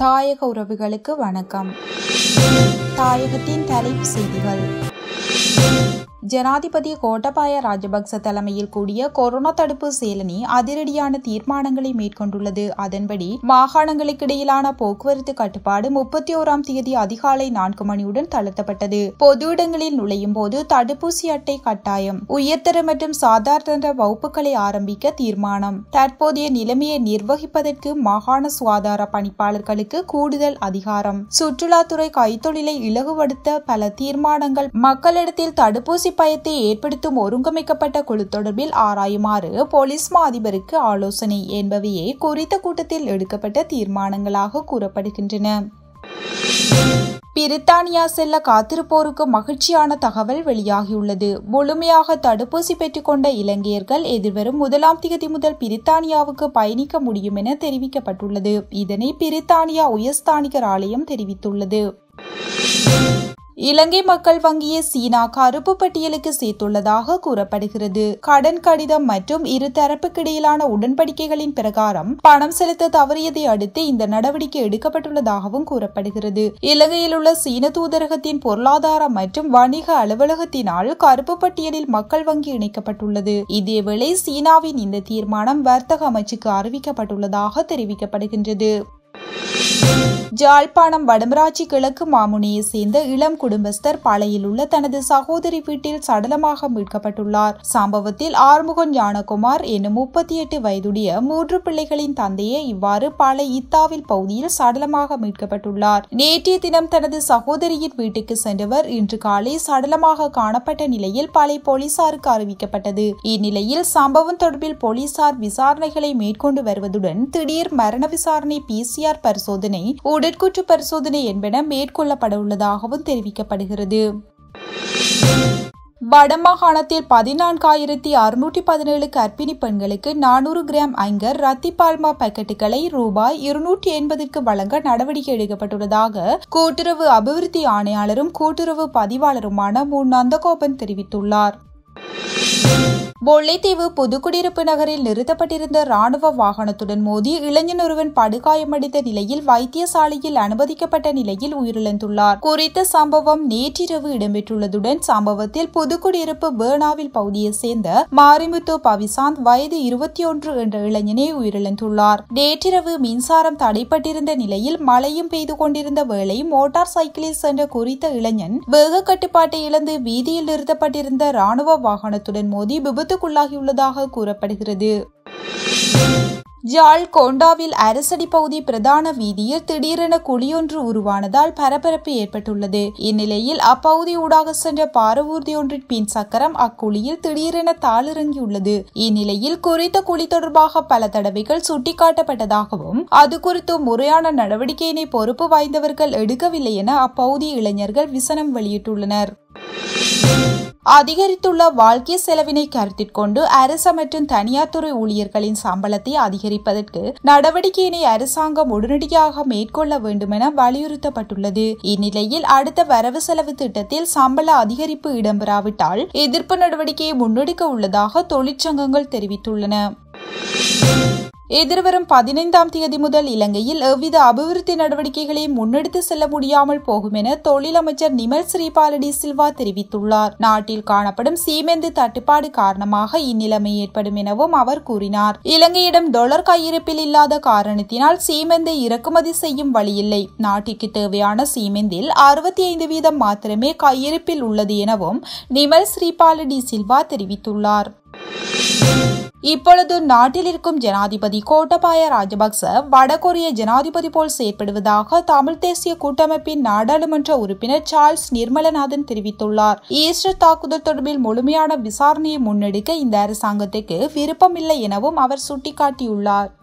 தாயக உறவுகளுக்கு வணக்கம் தாயகத்தின் தலைப்பு செய்திகள் ஜனாதிபதி கோட்டபாய ராஜபக்ச தலைமையில் கூடிய கொரோனா தடுப்பு செயலணி அதிரடியான தீர்மானங்களை மேற்கொண்டுள்ளது அதன்படி மாகாணங்களுக்கிடையிலான போக்குவரத்து கட்டுப்பாடு முப்பத்தி ஓராம் தேதி அதிகாலை நான்கு மணியுடன் தளர்த்தப்பட்டது பொது இடங்களில் நுழையும் போது தடுப்பூசி அட்டை கட்டாயம் உயர்தர மற்றும் சாதாரண வகுப்புகளை ஆரம்பிக்க தீர்மானம் தற்போதைய நிலைமையை நிர்வகிப்பதற்கு மாகாண சுகாதார பணிப்பாளர்களுக்கு கூடுதல் அதிகாரம் சுற்றுலாத்துறை கைத்தொழிலை இலகுபடுத்த பல தீர்மானங்கள் மக்களிடத்தில் தடுப்பூசி பயத்தை ஏற்படுத்தும் ஒருங்கமைக்கப்பட்ட குழு தொடர்பில் ஆராயுமாறு போலீஸ் மா அதிபருக்கு ஆலோசனை என்பவையே குறித்த கூட்டத்தில் எடுக்கப்பட்ட தீர்மானங்களாக கூறப்படுகின்றன பிரித்தானியா செல்ல காத்திருப்போருக்கு மகிழ்ச்சியான தகவல் வெளியாகியுள்ளது முழுமையாக தடுப்பூசி பெற்றுக்கொண்ட இலங்கையர்கள் எதிர்வரும் முதலாம் தேதி முதல் பிரித்தானியாவுக்கு பயணிக்க முடியும் என தெரிவிக்கப்பட்டுள்ளது இதனை பிரித்தானியா உயர்ஸ்தானிகர் ஆலயம் தெரிவித்துள்ளது இலங்கை மக்கள் வங்கியை சீனா கருப்பு பட்டியலுக்கு சேர்த்துள்ளதாக கூறப்படுகிறது கடன் கடிதம் மற்றும் இரு தரப்புக்கிடையிலான உடன்படிக்கைகளின் பிரகாரம் பணம் செலுத்த தவறியதை அடுத்து இந்த நடவடிக்கை எடுக்கப்பட்டுள்ளதாகவும் கூறப்படுகிறது இலங்கையில் உள்ள சீன தூதரகத்தின் பொருளாதார மற்றும் வணிக அலுவலகத்தினால் கருப்பு பட்டியலில் மக்கள் வங்கி இணைக்கப்பட்டுள்ளது இதேவேளை சீனாவின் இந்த தீர்மானம் வர்த்தக அமைச்சுக்கு அறிவிக்கப்பட்டுள்ளதாக தெரிவிக்கப்படுகின்றது ஜாழ்ப்பாணம் வடமராட்சி கிழக்கு மாமுனியை சேர்ந்த இளம் குடும்பஸ்தர் பழையில் உள்ள தனது சகோதரி வீட்டில் சடலமாக மீட்கப்பட்டுள்ளார் சம்பவத்தில் ஆறுமுகன் ஞானகுமார் எனும் முப்பத்தி எட்டு வயதுடைய மூன்று பிள்ளைகளின் தந்தையே இவ்வாறு பல இத்தாவில் பகுதியில் சடலமாக மீட்கப்பட்டுள்ளார் நேற்றைய தினம் தனது சகோதரியின் வீட்டுக்கு சென்றவர் இன்று காலை சடலமாக காணப்பட்ட நிலையில் பலை போலீசாருக்கு அறிவிக்கப்பட்டது இந்நிலையில் சம்பவம் தொடர்பில் போலீசார் விசாரணைகளை மேற்கொண்டு வருவதுடன் திடீர் மரண விசாரணை பிசிஆர் பரிசோதனை உடற்கூற்று பரிசோதனை என்பன மேற்கொள்ளப்பட உள்ளதாகவும் தெரிவிக்கப்படுகிறது வடமாகாணத்தில் பதினான்காயிரத்தி அறுநூற்றி பதினேழு கர்ப்பிணி பெண்களுக்கு நானூறு கிராம் ஐங்கர் ரத்தி பால்மா பாக்கெட்டுகளை ரூபாய் இருநூற்றி எண்பதுக்கு வழங்க நடவடிக்கை எடுக்கப்பட்டுள்ளதாக கூட்டுறவு அபிவிருத்தி ஆணையாளரும் கூட்டுறவு பதிவாளருமான மு நந்தகோபன் தெரிவித்துள்ளார் முல்லைத்தீவு புதுக்குடியிருப்பு நகரில் நிறுத்தப்பட்டிருந்த ராணுவ வாகனத்துடன் மோதி இளைஞன் ஒருவன் படுகாயமடைந்த நிலையில் வைத்தியசாலையில் அனுமதிக்கப்பட்ட நிலையில் உயிரிழந்துள்ளார் குறித்த சம்பவம் நேற்றிரவு இடம்பெற்றுள்ளதுடன் சம்பவத்தில் புதுக்குடியிருப்பு பேர்னாவில் பகுதியைச் சேர்ந்த மாரிமுத்து பவிசாந்த் வயது இருபத்தி ஒன்று என்ற இளைஞனே உயிரிழந்துள்ளார் நேற்றிரவு மின்சாரம் தடைப்பட்டிருந்த நிலையில் மழையும் பெய்து கொண்டிருந்த வேளை மோட்டார் சைக்கிளில் சென்ற குறித்த இளைஞன் வேக கட்டுப்பாட்டை இழந்து வீதியில் நிறுத்தப்பட்டிருந்த ராணுவ வாகனத்துடன் மோதி விபத்து விபத்துக்குள்ளாகியுள்ளதாக கூறப்படுகிறது ஜாழ் கோண்டாவில் அரசடி பகுதி பிரதான வீதியில் திடீரென குழியொன்று உருவானதால் பரபரப்பு ஏற்பட்டுள்ளது இந்நிலையில் அப்பகுதி ஊடாக சென்ற பாரவூர்தி ஒன்றின் பின் சக்கரம் அக்குழியில் திடீரென தாளிறங்கியுள்ளது இந்நிலையில் குறித்த குழி தொடர்பாக பல தடவைகள் சுட்டிக்காட்டப்பட்டதாகவும் அது குறித்து முறையான நடவடிக்கையினை பொறுப்பு வாய்ந்தவர்கள் எடுக்கவில்லை என அப்பகுதி இளைஞர்கள் விசனம் வெளியிட்டுள்ளனர் அதிகரித்துள்ள வாழ்க்கை செலவினை கருத்தில் கொண்டு அரச மற்றும் தனியார் துறை ஊழியர்களின் சம்பளத்தை அதிகரிப்பதற்கு நடவடிக்கையினை அரசாங்கம் உடனடியாக மேற்கொள்ள வேண்டும் என வலியுறுத்தப்பட்டுள்ளது இந்நிலையில் அடுத்த வரவு செலவு திட்டத்தில் சம்பள அதிகரிப்பு இடம்பெறாவிட்டால் எதிர்ப்பு நடவடிக்கையை முன்னெடுக்க உள்ளதாக தொழிற்சங்கங்கள் தெரிவித்துள்ளன எதிர்வரும் பதினைந்தாம் தேதி முதல் இலங்கையில் எவ்வித அபிவிருத்தி நடவடிக்கைகளையும் முன்னெடுத்து செல்ல முடியாமல் போகும் என தொழில் அமைச்சர் நிமல் ஸ்ரீபாலடி சில்வா தெரிவித்துள்ளார் நாட்டில் காணப்படும் சீமெந்து தட்டுப்பாடு காரணமாக இந்நிலைமை ஏற்படும் எனவும் அவர் கூறினார் இலங்கையிடம் டொலர் கையிருப்பில் இல்லாத காரணத்தினால் சீமெந்தை இறக்குமதி செய்யும் வழியில்லை நாட்டிற்கு தேவையான சீமெந்தில் அறுபத்தி ஐந்து வீதம் மாத்திரமே கையிருப்பில் உள்ளது எனவும் நிமல் ஸ்ரீபாலடி சில்வா தெரிவித்துள்ளார் இப்பொழுது நாட்டில் இருக்கும் ஜனாதிபதி கோட்டபாய ராஜபக்ச வடகொரிய ஜனாதிபதி போல் செயற்படுவதாக தமிழ் தேசிய கூட்டமைப்பின் நாடாளுமன்ற உறுப்பினர் சார்ல்ஸ் நிர்மலநாதன் தெரிவித்துள்ளார் ஈஸ்டர் தாக்குதல் தொடர்பில் முழுமையான விசாரணையை முன்னெடுக்க இந்த அரசாங்கத்துக்கு விருப்பமில்லை எனவும் அவர் சுட்டிக்காட்டியுள்ளார்